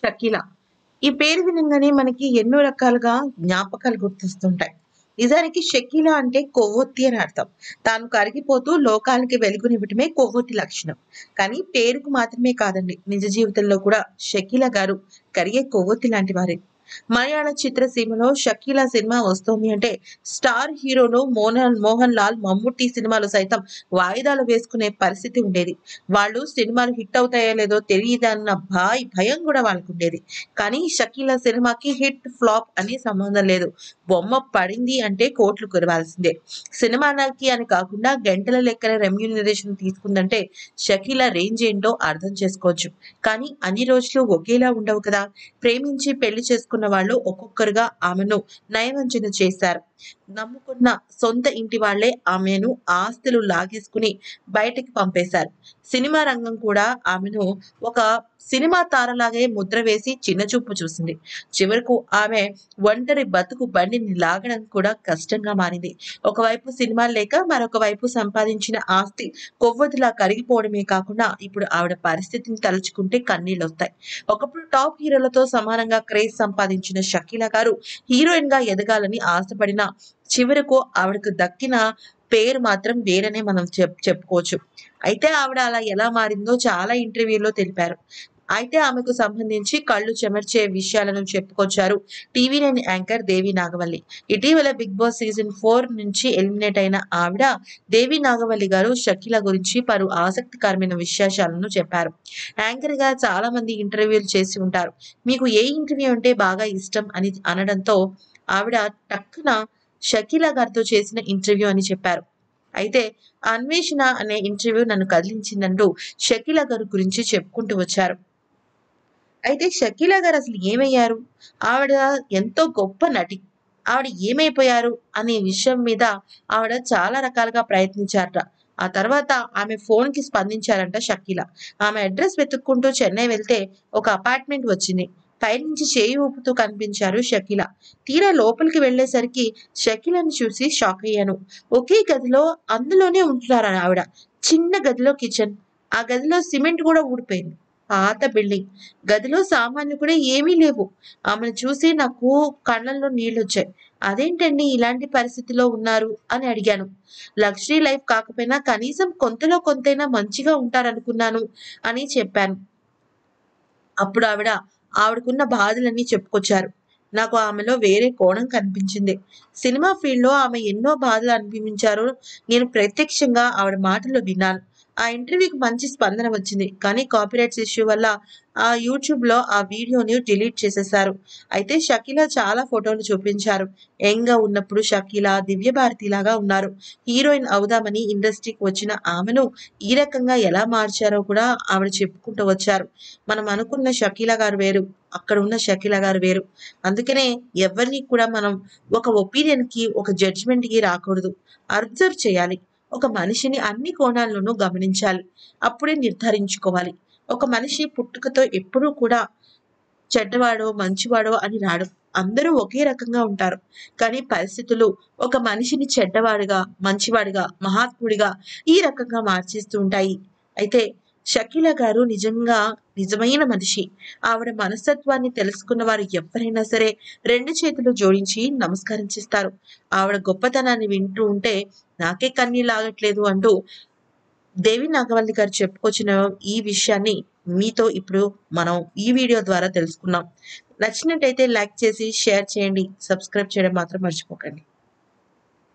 షకీలా ఈ పేరు వినంగానే మనకి ఎన్నో రకాలుగా జ్ఞాపకాలు గుర్తొస్తుంటాయి నిజానికి షకీలా అంటే కొవ్వొత్తి అని అర్థం తాను కరిగిపోతూ లోకానికి వెలుగునివ్వటమే కొవ్వొత్తి లక్షణం కానీ పేరుకు మాత్రమే కాదండి నిజ జీవితంలో కూడా షకీలా గారు కరిగే కొవ్వొత్తి లాంటి వారే మలయాళ చిత్రసీమలో షకీలా సినిమా వస్తోంది అంటే స్టార్ హీరోలు మోహన్ మోహన్ లాల్ మమ్ముట్టి సినిమాలు సైతం వాయిదాలు వేసుకునే పరిస్థితి ఉండేది వాళ్ళు సినిమాలు హిట్ అవుతాయో లేదో తెలియదన్న భాయ్ భయం కూడా వాళ్ళకు ఉండేది కానీ షకీలా సినిమాకి హిట్ ఫ్లాప్ అని సంబంధం లేదు బొమ్మ పడింది అంటే కోట్లు కురవాల్సిందే సినిమాకి అని కాకుండా గంటల లెక్కన రెమ్యూనరేషన్ తీసుకుందంటే షకీలా రేంజ్ ఏంటో అర్థం చేసుకోవచ్చు కానీ అన్ని రోజులు ఒకేలా ఉండవు కదా ప్రేమించి పెళ్లి చేసుకున్న వాళ్ళు ఒక్కొక్కరుగా ఆమెను నయవంచన చేశారు నమ్ముకున్న సొంత ఇంటి వాళ్లే ఆమెను ఆస్తులు లాగేసుకుని బయటకి పంపేశారు సినిమా రంగం కూడా ఆమెను ఒక సినిమా తారలాగే ముద్ర వేసి చిన్నచూపు చూసింది చివరకు ఆమె ఒంటరి బతుకు బండిని లాగడం కూడా కష్టంగా మారింది ఒకవైపు సినిమా లేక మరొక వైపు సంపాదించిన ఆస్తి కొవ్వొత్తిలా కరిగిపోవడమే కాకుండా ఇప్పుడు ఆవిడ పరిస్థితిని తలుచుకుంటే కన్నీళ్ళు వస్తాయి ఒకప్పుడు టాప్ హీరోలతో సమానంగా క్రేజ్ సంపాదించిన షకీలా గారు హీరోయిన్ గా ఎదగాలని ఆశపడిన చివరకు ఆవిడకు దక్కిన పేరు మాత్రం వేరనే మనం చెప్ చెప్పుకోవచ్చు అయితే ఆవిడ అలా ఎలా మారిందో చాలా ఇంటర్వ్యూలో తెలిపారు అయితే ఆమెకు సంబంధించి కళ్ళు చెమర్చే విషయాలను చెప్పుకొచ్చారు TV nine anchor Devi Nagavalli ఇటీవల బిగ్ బాస్ సీజన్ ఫోర్ నుంచి ఎలిమినేట్ అయిన ఆవిడ దేవి నాగవల్లి గారు షకీల గురించి పలు ఆసక్తికరమైన విశేషాలను చెప్పారు యాంకర్ గా చాలా మంది ఇంటర్వ్యూలు చేసి ఉంటారు మీకు ఏ ఇంటర్వ్యూ అంటే బాగా ఇష్టం అని అనడంతో ఆవిడ టక్కున షకీలా గారితో చేసిన ఇంటర్వ్యూ అని చెప్పారు అయితే అన్వేషణ అనే ఇంటర్వ్యూ నన్ను కదిలించిందంటూ షకీలా గారి గురించి చెప్పుకుంటూ వచ్చారు అయితే షకీలా గారు అసలు ఏమయ్యారు ఆవిడ ఎంతో గొప్ప నటి ఆవిడ ఏమైపోయారు అనే విషయం మీద ఆవిడ చాలా రకాలుగా ప్రయత్నించారట ఆ తర్వాత ఆమె ఫోన్ కి స్పందించారంట షకీలా ఆమె అడ్రస్ వెతుక్కుంటూ చెన్నై వెళ్తే ఒక అపార్ట్మెంట్ వచ్చింది పైనుంచి చేయి ఊపుతూ కనిపించారు షకీలా తీరా లోపలికి వెళ్ళేసరికి షకీలను చూసి షాక్ అయ్యాను ఒకే గదిలో అందులోనే ఉంటున్నారు ఆవిడ చిన్న గదిలో కిచెన్ ఆ గదిలో సిమెంట్ కూడా ఊడిపోయింది పాత బిల్డింగ్ గదిలో సామాన్లు కూడా ఏమీ లేవు ఆమెను చూసి నాకు కళ్ళల్లో నీళ్ళు వచ్చాయి అదేంటండి ఇలాంటి పరిస్థితిలో ఉన్నారు అని అడిగాను లగ్జరీ లైఫ్ కాకపోయినా కనీసం కొంతలో కొంతైనా మంచిగా ఉంటారనుకున్నాను అని చెప్పాను అప్పుడు ఆవిడ ఆవిడకున్న బాధలన్నీ చెప్పుకొచ్చారు నాకు ఆమెలో వేరే కోణం కనిపించింది సినిమా ఫీల్డ్ లో ఆమె ఎన్నో బాధలు అనిపించారో నేను ప్రత్యక్షంగా ఆవిడ మాటల్లో విన్నాను ఆ ఇంటర్వ్యూకి మంచి స్పందన వచ్చింది కానీ కాపీరైట్స్ ఇష్యూ వల్ల ఆ యూట్యూబ్ లో ఆ వీడియోని డిలీట్ చేసేశారు అయితే షకీలా చాలా ఫోటోలు చూపించారు యంగ్ గా ఉన్నప్పుడు షకీలా దివ్య భారతి లాగా ఉన్నారు హీరోయిన్ అవుదామని ఇండస్ట్రీకి వచ్చిన ఆమెను ఈ రకంగా ఎలా మార్చారో కూడా ఆవిడ చెప్పుకుంటూ వచ్చారు మనం అనుకున్న షకీలా గారు వేరు అక్కడ ఉన్న షకీలా గారు వేరు అందుకనే ఎవరిని కూడా మనం ఒక ఒపీనియన్ కి ఒక జడ్జిమెంట్ కి రాకూడదు అబ్జర్వ్ చేయాలి ఒక మనిషిని అన్ని కోణాల్లోనూ గమనించాలి అప్పుడే నిర్ధారించుకోవాలి ఒక మనిషి పుట్టుకతో ఎప్పుడూ కూడా చెడ్డవాడో మంచివాడో అని రాడు అందరూ ఒకే రకంగా ఉంటారు కానీ పరిస్థితులు ఒక మనిషిని చెడ్డవాడిగా మంచివాడిగా మహాత్ముడిగా ఈ రకంగా మార్చేస్తూ ఉంటాయి అయితే షకీల గారు నిజంగా నిజమైన మనిషి ఆవిడ మనస్తత్వాన్ని తెలుసుకున్న వారు ఎవరైనా సరే రెండు చేతులు జోడించి నమస్కారం చేస్తారు ఆవిడ గొప్పతనాన్ని వింటూ ఉంటే నాకే కన్నీళ్ళు ఆగట్లేదు అంటూ దేవి నాగవల్లి గారు చెప్పుకొచ్చిన ఈ విషయాన్ని మీతో ఇప్పుడు మనం ఈ వీడియో ద్వారా తెలుసుకున్నాం నచ్చినట్టయితే లైక్ చేసి షేర్ చేయండి సబ్స్క్రైబ్ చేయడం మాత్రం మర్చిపోకండి